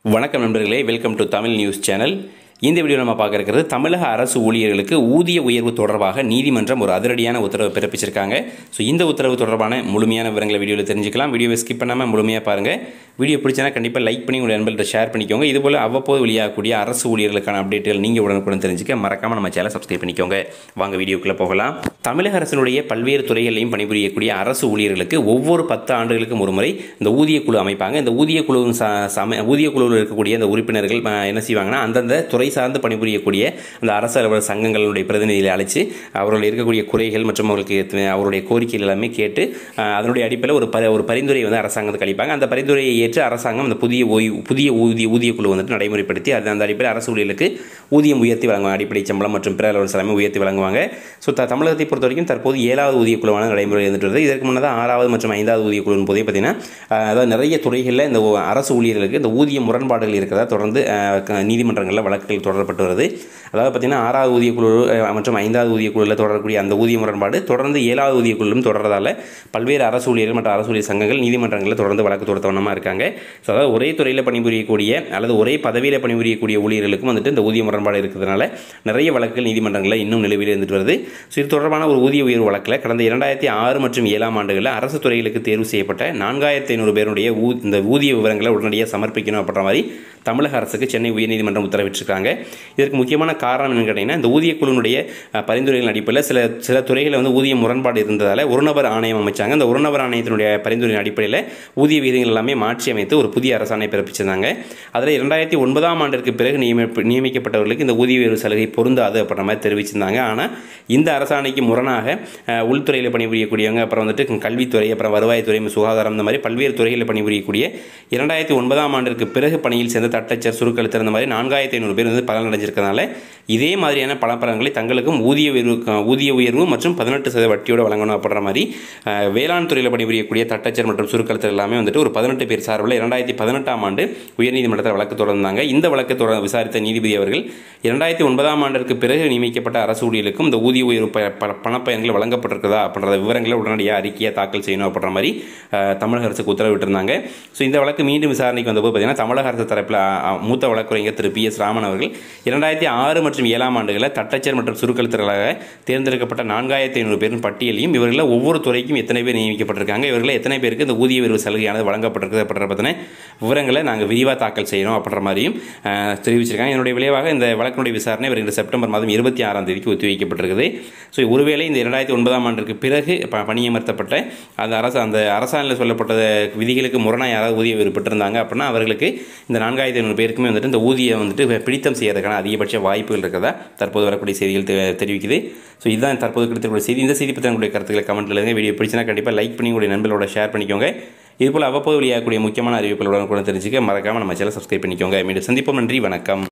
வணக்கம் நண்பர்களே welcome to Tamil news channel இந்த வீடியோ நம்ம பார்க்க இருக்கிறது தமிழக அரசு ஊழியர்களுக்கு ஊதிய உயர்வு தொடர்பாக நீதிமன்றம் ஒரு அதிரடியான உத்தரவு பிறப்பிச்சிருக்காங்க ஸோ இந்த உத்தரவு தொடர்பான முழுமையான விவரங்களை வீடியோவில் தெரிஞ்சுக்கலாம் வீடியோவை ஸ்கிப் பண்ணாமல் முழுமையாக பாருங்கள் வீடியோ பிடிச்சனா கண்டிப்பாக லைக் பண்ணி உங்கள் நண்பர்கள்ட்ட ஷேர் பண்ணிக்கோங்க இதுபோல் அவ்வப்போது வெளியாகக்கூடிய அரசு ஊழியர்களுக்கான அப்டேட்டுகள் நீங்கள் உடனுக்குடன் தெரிஞ்சுக்க மறக்காமல் நம்ம சேனலை சப்ஸ்கிரைப் பண்ணிக்கோங்க வாங்க வீடியோக்குள்ளே போகலாம் தமிழக அரசினுடைய பல்வேறு துறைகளையும் பணிபுரியக்கூடிய அரசு ஊழியர்களுக்கு ஒவ்வொரு பத்து ஆண்டுகளுக்கும் ஒரு முறை இந்த ஊதிய குழு அமைப்பாங்க இந்த ஊதிய குழு சம ஊதிய குழுவில் இருக்கக்கூடிய அந்த உறுப்பினர்கள் அஹ், என்ன செய்வாங்கன்னா அந்தந்த துறை சார்ந்து பணிபுரியக்கூடிய அந்த அரசு அலுவலர் சங்கங்களுடைய பிரதிநிதிகளை அழைச்சு அவர்கள் இருக்கக்கூடிய குறைகள் மற்றும் அவர்களுக்கு எத்தனை- அவருடைய கோரிக்கைகள் எல்லாமே கேட்டு அஹ், அதனுடைய அடிப்படையில் ஒரு ப ஒரு பரிந்துரை வந்து அரசாங்கத்துக்கு அளிப்பாங்க அந்த பரிந்துரையை ஏற்று அரசாங்கம் அந்த புதிய ஓய்வு புதிய ஊதிய ஊதிய குழு வந்துட்டு நடைமுறைப்படுத்தி அது அந்த அடிப்படையில் அரசு ஊழியர்களுக்கு ஊதியம் உயர்த்தி வழங்குவாங்க அடிப்படை சம்பளம் மற்றும் பிற அலுவலர் எல்லாமே உயர்த்தி வழங்குவாங்க ஸோ த தமிழகத்தை பொறுத்த வரைக்கும் தற்போது ஏழாவது ஊதிய குழுவான நடைமுறை இருந்துட்டு வருது இதற்கு முன்னதாக ஆறாவது மற்றும் ஐந்தாவது ஊதிய குழுவின் போதே பார்த்தீங்கன்னா அஹ், அதாவது நிறைய துறைகளில் இந்த ஒ- அரசு ஊழியர்களுக்கு இந்த ஊதிய முரண்பாடுகள் இருக்கிறதா தொடர்ந்து அஹ், க- நீதிமன்றங்களில் வழக்குகள் தொடரப்பட்டு வருது அதாவது பார்த்தீங்கன்னா ஆறாவது ஊதிய குழு அஹ், மற்றும் ஐந்தாவது ஊதிய குழுவில் தொடரக்கூடிய அந்த ஊதிய முரண்பாடு தொடர்ந்து ஏழாவது ஊதிய குழுவிலும் தொடர்றதால பல்வேறு அரசு ஊழியர்கள் மற்றும் அரசு ஊழியர் சங்கங்கள் நீதிமன்றங்களில் தொடர்ந்து வழக்கு தொடுத்த வண்ணமாக இருக்காங்க ஸோ அதாவது ஒரே துறையில் பணிபுரியக்கூடிய அல்லது ஒரே பதவியில் பணிபுரியக்கூடிய ஊழியர்களுக்கும் வந்துட்டு இந்த ஊதிய முரண்பாடு இருக்கிறதுனால நிறைய வழக்குகள் நீதிமன்றங்களில் இன்னும் நிலுவையில் இருந்துட்டு வருது ஸோ இது தொடர்பான ஒரு ஊதிய உயர்வு வழக்கில் கடந்த இரண்டாயிரத்தி ஆறு மற்றும் ஏழாம் ஆண்டுகளில் அரசு துறைகளுக்கு தேர்வு செய்யப்பட்ட நான்காயிரத்தி ஐநூறு பேருடைய ஊ இந்த ஊதிய விவரங்களை உடனடியாக சமர்ப்பிக்கணும் அப்படின்ற மாதிரி தமிழக அரசுக்கு சென்னை உயர்நீதிமன்றம் உத்தரவிட்டிருக்காங்க இதற்கு முக்கியமான காரணம் என்னன்னு கேட்டிங்கன்னா இந்த ஊதிய குழுவினுடைய அஹ், பரிந்துரைகளின் அடிப்படையில் சில சில துறைகளில் வந்து ஊதிய முரண்பாடு இருந்ததால் ஒரு நபர் ஆணையம் அமைச்சாங்க அந்த ஒரு நபர் ஆணையத்தினுடைய பரிந்துரையின் அடிப்படையில் ஊதிய விகிதங்கள் எல்லாமே மாற்றி அமைத்து ஒரு புதிய அரசாணை பிறப்பிச்சிருந்தாங்க அதில் இரண்டாயிரத்தி ஒன்பதாம் ஆண்டிற்கு பிறகு நியமி- நியமிக்கப்பட்டவர்களுக்கு இந்த ஊதிய உயர்வு சலுகை பொருந்தாது அப்படின்ற மாதிரி தெரிவிச்சிருந்தாங்க ஆனால் இந்த அரசாணைக்கு முரணாக அஹ், உள்துறையில் பணிபுரியக்கூடியவங்க அப்புறம் வந்துட்டு கல்வித்துறை அப்புறம் வருவாய்த்துறை சுகாதாரம் இந்த மாதிரி பல்வேறு துறைகளில் பணிபுரியக்கூடிய இரண்டாயிரத்தி ஒன்பதாம் ஆண்டிற்கு பிறகு பணியில் சேர்ந்த தட்டச்சர் சுருக்கெழுத்தர் இந்த மாதிரி நான்காயிரத்தி ஐநூறு பேர் வந்து பலன் அடைஞ்சிருக்கிறதுனால இதே மாதிரியான பலப்பலன்களை தங்களுக்கும் ஊதிய உயர்வு ஊதிய உயர்வு மற்றும் பதினெட்டு சதவீத வட்டியோட வழங்கணும் அப்படின்ற மாதிரி அஹ், வேளாண் துறையில் பணிபுரியக்கூடிய தட்டச்சர் மற்றும் சுருக்கெழுத்தர் எல்லாமே வந்துட்டு ஒரு பதினெட்டு பேர் சார்பில் இரண்டாயிரத்தி பதினெட்டாம் ஆண்டு உயர்நீதிமன்றத்தில் வழக்கு தொடர்ந்தாங்க இந்த வழக்கு தொடர் விசாரித்த நீதிபதி அவர்கள் இரண்டாயிரத்தி ஒன்பதாம் ஆண்டிற்கு பிறகு நியமிக்கப்பட்ட அரசு ஊழியர்களுக்கும் இந்த ஊதிய உயர்வு ப- ப- பணப்பயன்கள் வழங்கப்பட்டிருக்கிறதா அப்படின்ற விவரங்களை உடனடியாக அறிக்கையாக தாக்கல் செய்யணும் அப்படின்ற மாதிரி அஹ், தமிழக அரசுக்கு உத்தரவிட்டிருந்தாங்க ஸோ இந்த வழக்கு மீண்டும் விசாரணைக்கு வந்தபோது பார்த்தீங்கன்னா தமிழக அரசு தரப்பில் அ, அ, மூத்த வழக்கறிஞர் திரு பி எஸ் ராமன் அவர்கள் இரண்டாயிரத்தி ஆறு மற்றும் ஏழாம் ஆண்டுகளில் தட்டச்சர் மற்றும் சுருக்கெழுத்தர்களாக தேர்ந்தெடுக்கப்பட்ட நான்காயிரத்தி ஐநூறு பேரின் பட்டியலையும் இவர்களில் ஒவ்வொரு துறைக்கும் எத்தனை பேர் நியமிக்கப்பட்டிருக்காங்க இவர்களில் எத்தனை பேருக்கு இந்த ஊதிய உயர்வு சலுகையானது வழங்கப்பட்டிருக்குது அப்படின்ற பற்றின விவரங்களை நாங்கள் விரிவாக தாக்கல் செய்யணும் அப்படின்ற மாதிரியும் அஹ், தெரிவிச்சிருக்காங்க இதனுடைய விளைவாக இந்த வழக்கினுடைய விசாரணை வருகின்ற செப்டம்பர் மாதம் இருபத்தி ஆறாம் தேதிக்கு ஒத்திவைக்கப்பட்டிருக்குது ஸோ ஒருவேளை இந்த இரண்டாயிரத்தி ஒன்பதாம் ஆண்டிற்கு பிறகு ப- பணியமர்த்தப்பட்ட அந்த அரசு அந்த அரசாணையில் சொல்லப்பட்ட விதிகளுக்கு முரணாக யாராவது ஊதிய உயர்வு பெற்றிருந்தாங்க அப்படின்னா அவர்களுக்கு இந்த நான்காயிரத்தி ஐநூறு பேருக்குமே வந்துட்டு இந்த ஊதியம் வந்துட்டு பிடித்தம் செய்யறதுக்கான அதிகபட்ச வாய்ப்புகள் இருக்கிறதா தற்போது வரக்கூடிய செய்திகள் தெ- தெரிவிக்குது ஸோ இதுதான் தற்போது கிடைத்திருக்கிற செய்தி இந்த செய்தி பற்றி உங்களுடைய கருத்துக்களை கமெண்ட்ல எழுதுங்க வீடியோ பிடிச்சினா கண்டிப்பாக லைக் பண்ணி உங்களுடைய நண்பர்களோட ஷேர் பண்ணிக்கோங்க இதுபோல் அவ்வப்போது வெளியாகக்கூடிய முக்கியமான அறிவிப்புகளுடன் கூட தெரிஞ்சுக்க மறக்காமல் நம்ம சேனல் சப்ஸ்கிரைப் பண்ணிக்கோங்க மீண்டும் சந்திப்போம் நன்றி வணக்கம்